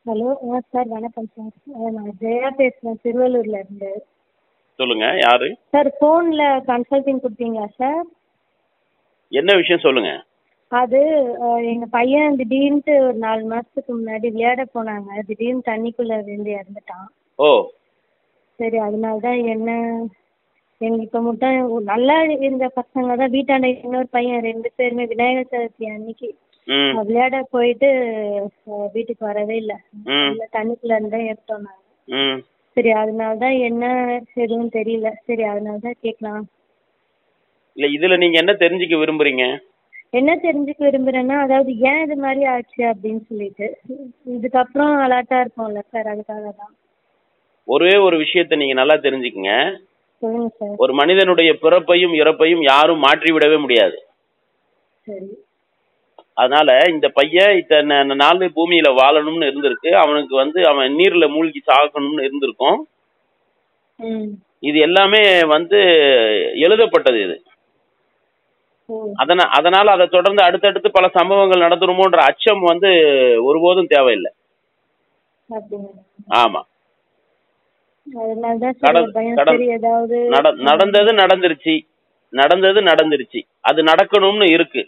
Hello ஆ sir வணக்கம் sir ஆ, நான் ஜெயா பேசுகிறேன் திருவள்ளூர்ல இருந்து சொல்லுங்க யாரு சார் ஃபோனில் கன்சல்டிங் கொடுத்தீங்களா சார் என்ன விஷயம் சொல்லுங்க அது எங்கள் பையன் திடீர்னுட்டு ஒரு நாலு மாதத்துக்கு முன்னாடி விளையாட போனாங்க திடீர்னு தண்ணிக்குள்ளே விழுந்து இறந்துட்டான் ஓ சரி அதனால தான் என்ன எங்களுக்கு இப்போ மட்டும் நல்லா இருந்த பசங்க தான் வீட்டாண்ட இன்னொரு பையன் ரெண்டு பேருமே விநாயகர் சதுர்த்தி அன்னைக்கு ம் விளையாட போயிட்டு அஹ், வீட்டுக்கு வரவே இல்லை ம் தண்ணிக்குள்ளே இருந்தா எடுத்தோம் நாங்கள் ம் சரி அதனால தான் என்ன எதுவும் தெரியல சரி அதனால தான் கேட்கலாம் இல்ல இதுல நீங்க என்ன தெரிஞ்சுக்க விரும்புறீங்க என்ன தெரிஞ்சுக்க விரும்புகிறேன்னா அதாவது ஏன் இது மாதிரி ஆச்சு அப்படின்னு சொல்லிட்டு இதுக்கப்புறம் அலர்ட்டாக இருப்போம்ல சார் அதுக்காக தான் ஒரே ஒரு விஷயத்தை நீங்க நல்லா தெரிஞ்சுக்கங்க சொல்லுங்கள் சார் ஒரு மனிதனுடைய பிறப்பையும் இறப்பையும் யாரும் மாற்றி விடவே முடியாது சரி அதனால இந்த பையன் இத்தனை நாள் பூமியில வாழணும்னு இருந்திருக்கு அவனுக்கு வந்து அவன் நீர்ல மூழ்கி சாகணும்னு இருந்திருக்கும் ம் இது எல்லாமே வந்து எழுதப்பட்டது இது ஓ அதனா அதனால அதை தொடர்ந்து அடுத்தடுத்து பல சம்பவங்கள் நடந்துருமோன்ற அச்சம் வந்து ஒருபோதும் தேவையில்லை அப்படிங்களா ஆமா அதனால தான் சரி நட- ஒரு பயம் நட- சரி ஏதாவது நட- நடந்தது நடந்துருச்சு நடந்தது நடந்துருச்சு அது நடக்கணும்னு இருக்கு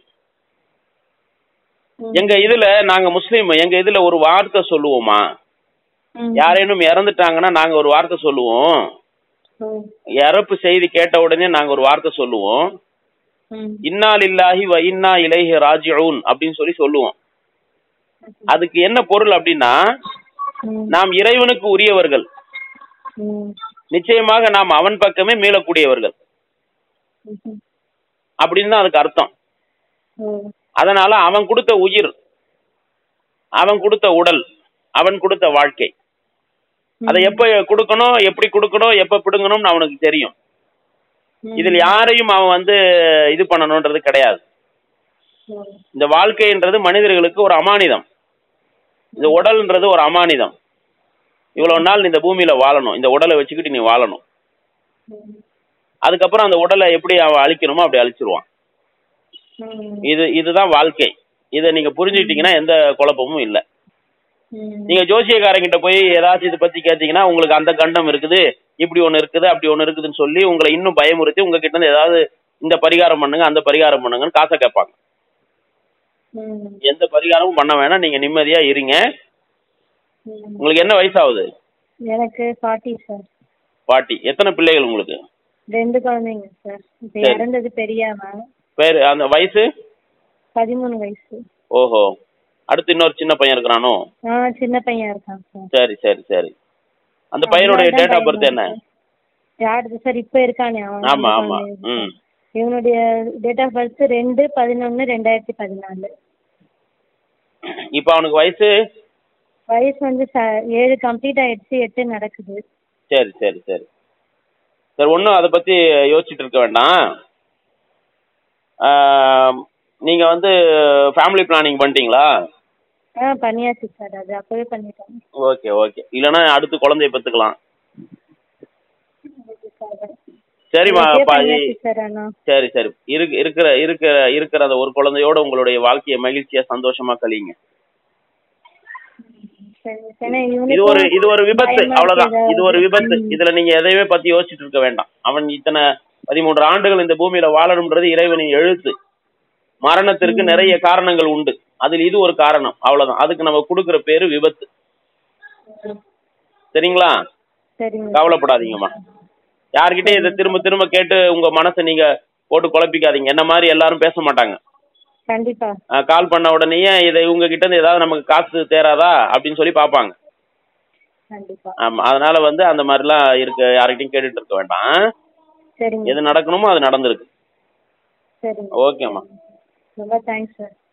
ம். எங்க இதுல நாங்க முஸ்லீம் எங்க இதுல ஒரு வார்த்தை சொல்லுவோமா ம். யாரேனும் இறந்துட்டாங்கன்னா நாங்க ஒரு வார்த்தை சொல்லுவோம் ஓ இறப்பு செய்தி கேட்ட உடனே நாங்க ஒரு வார்த்தை சொல்லுவோம் ம் இன்னா லில்லாஹி வ இன்னா இலைஹி ராஜிஊன் அப்படின்னு சொல்லி சொல்லுவோம் அதுக்கு என்ன பொருள் அப்படின்னா ம் நாம் இறைவனுக்கு உரியவர்கள் ம் நிச்சயமாக நாம் அவன் பக்கமே மீளக்கூடியவர்கள் ம். அப்படின்னு தான் அதுக்கு அர்த்தம் ஓ அதனால அவன் கொடுத்த உயிர் அவன் கொடுத்த உடல் அவன் கொடுத்த வாழ்க்கை அதை எப்ப கொடுக்கணும் எப்படி கொடுக்கணும் எப்ப பிடுங்கணும்னு அவனுக்கு தெரியும் ம். இதில் யாரையும் அவன் வந்து இது பண்ணணும்ன்றது கிடையாது ஓ. இந்த வாழ்க்கைன்றது மனிதர்களுக்கு ஒரு அமானிதம் இந்த உடல்ன்றது ஒரு அமானிதம் இவ்வளவு நாள் நீ இந்த பூமியில வாழணும் இந்த உடலை வச்சுக்கிட்டு நீ வாழணும் ம். அதுக்கப்புறம் அந்த உடலை எப்படி அவன் அழிக்கணுமோ அப்படி அழிச்சிருவான் ம். இது இதுதான் வாழ்க்கை இதை நீங்க புரிஞ்சுக்கிட்டீங்கன்னா எந்த குழப்பமும் இல்லை ம். நீங்க ஜோசியக்காரங்கிட்ட போய் ஏதாச்சும் இதை பத்தி கேட்டீங்கன்னா உங்களுக்கு அந்த கண்டம் இருக்குது இப்படி ஒண்ணு இருக்குது அப்படி ஒண்ணு இருக்குதுன்னு சொல்லி உங்களை இன்னும் பயமுறுத்தி உங்ககிட்ட இருந்து ஏதாவது இந்த பரிகாரம் பண்ணுங்க அந்த பரிகாரம் பண்ணுங்கன்னு காசை கேட்பாங்க ம். எந்த பரிகாரமும் பண்ண வேணாம் நீங்க நிம்மதியா இருங்க ம். உங்களுக்கு என்ன வயசாகுது எனக்கு ஃபார்ட்டி சார் பாட்டி எத்தனை பிள்ளைகள் உங்களுக்கு ரெண்டு குழந்தைங்க சார் இப்போ சரி. இறந்தது பெரியவன் பேர் அந்த வயசு பதிமூணு வயசு ஓஹோ அடுத்து இன்னொரு சின்ன பையன் இருக்கிறானோ ஆ சின்ன பையன் இருக்கான் சார் சரி சரி சரி அந்த பையனுடைய அதனால தான் டேட் ஆஃப் பர்த் பையன் என்ன யாருது சார் இப்போ இருக்கானே அவன் ஆமா ரெண்டு ஆமா குழந்தைங்க. ம் இவனுடைய டேட் ஆஃப் பர்த் ரெண்டு பதினொன்று ரெண்டாயிரத்தி பதினாலு இப்போ அவனுக்கு வயசு வயசு வந்து ச ஏழு கம்ப்ளீட் ஆயிடுச்சு எட்டு நடக்குது சரி சரி சரி சரி ஒன்றும் அதை பற்றி யோசிச்சுட்டு இருக்க வேண்டாம் ஆம், நீங்க வந்து ஃபேமிலி பிளானிங் பண்ணிட்டீங்களா ஆ பண்ணியாச்சு சார் அது அப்போவே பண்ணிட்டோம் ஓகே ஓகே இல்லைன்னா அடுத்து குழந்தைய பெற்றுக்கலாம் சரிம்மா இப்பயே பாதி பண்ணியாச்சு சார் ஆனால் சரி சரி இருக்கு இருக்கிற இருக்கிற இருக்கிற அந்த ஒரு குழந்தையோட உங்களுடைய வாழ்க்கையை மகிழ்ச்சியா சந்தோஷமா கழியுங்க சரி ஏன்னா இது ஒரு இவனுக்கும் இது ஒரு விபத்து பயமா அவ்வளவுதான் இருக்கு இது ஒரு விபத்து ம். இதுல நீங்க எதையுமே பத்தி யோசிச்சுட்டு இருக்க வேண்டாம் அவன் இத்தனை பதிமூன்று ஆண்டுகள் இந்த பூமியில வாழணும்ன்றது இறைவனின் எழுத்து மரணத்திற்கு ம். நிறைய காரணங்கள் உண்டு அதில் இது ஒரு காரணம் அவ்வளவுதான் அதுக்கு நம்ம கொடுக்கிற பேரு விபத்து சரிங்களா சரிங்க கவலைப்படாதீங்கம்மா யார்கிட்டயும் இதை திரும்ப திரும்ப கேட்டு உங்க மனசை நீங்க போட்டு குழப்பிக்காதீங்க என்ன மாதிரி எல்லாரும் பேச மாட்டாங்க கண்டிப்பா கால் பண்ண உடனேயே இதை உங்க கிட்ட இருந்து ஏதாவது நமக்கு காசு தேராதா அப்படின்னு சொல்லி பார்ப்பாங்க கண்டிப்பா ஆமா அதனால வந்து அந்த மாதிரிலாம் இருக்க யார்கிட்டயும் கேட்டுட்டு இருக்க வேண்டாம் சரிங்க எது நடக்கணுமோ அது நடந்திருக்கு சரிங்க ஓகேம்மா ரொம்ப தேங்க்ஸ் சார்